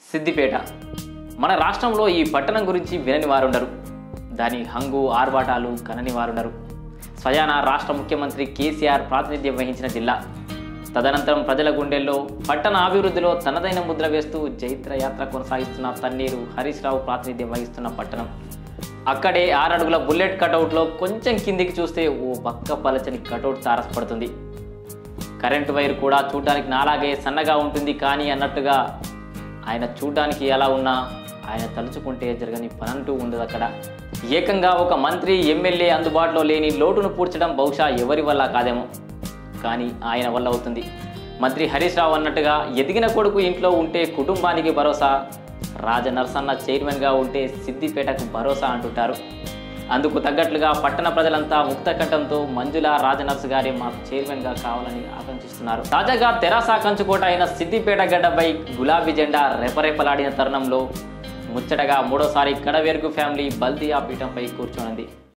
సిద్దిపేట మన రాష్ట్రంలో ఈ పట్టణం గురించి వినని వారుండరు దాని హంగు ఆర్భాటాలు కనని వారుండరు స్వయాన రాష్ట్ర ముఖ్యమంత్రి కేసీఆర్ ప్రాతినిధ్యం వహించిన జిల్లా తదనంతరం ప్రజల గుండెల్లో పట్టణ అభివృద్ధిలో తనదైన ముద్ర వేస్తూ జైత్ర యాత్ర కొనసాగిస్తున్న తన్నీరు హరీష్ రావు ప్రాతినిధ్యం వహిస్తున్న పట్టణం అక్కడే ఆరడుగుల బుల్లెట్ కటౌట్లో కొంచెం కిందికి చూస్తే ఓ బక్క పలచని కటౌట్ తారసపడుతుంది కరెంటు వైర్ కూడా చూడడానికి నాలాగే సన్నగా ఉంటుంది కానీ అన్నట్టుగా ఆయన చూడడానికి ఎలా ఉన్నా ఆయన తలుచుకుంటే జరగని పనంటూ ఉండదు అక్కడ ఏకంగా ఒక మంత్రి ఎమ్మెల్యే అందుబాటులో లేని లోటును పూడ్చడం బహుశా ఎవరి వల్ల కాదేమో కానీ ఆయన వల్ల అవుతుంది మంత్రి హరీష్ రావు అన్నట్టుగా ఎదిగిన కొడుకు ఇంట్లో ఉంటే కుటుంబానికి భరోసా రాజ నరసన్న చైర్మన్గా ఉంటే సిద్దిపేటకు భరోసా అంటుంటారు అందుకు తగ్గట్లుగా పట్టణ ప్రజలంతా ముక్త కంఠంతో మంజుల రాజనర్స్ గారి మాకు చైర్మన్గా కావాలని ఆకాంక్షిస్తున్నారు తాజాగా తెరాస కంచుకోట అయిన సిద్దిపేట గడ్డపై గులాబీ జెండా రెపరెపలాడిన తరుణంలో ముచ్చటగా మూడోసారి కడవేరుగు ఫ్యామిలీ బల్దియా పీఠంపై కూర్చోనుంది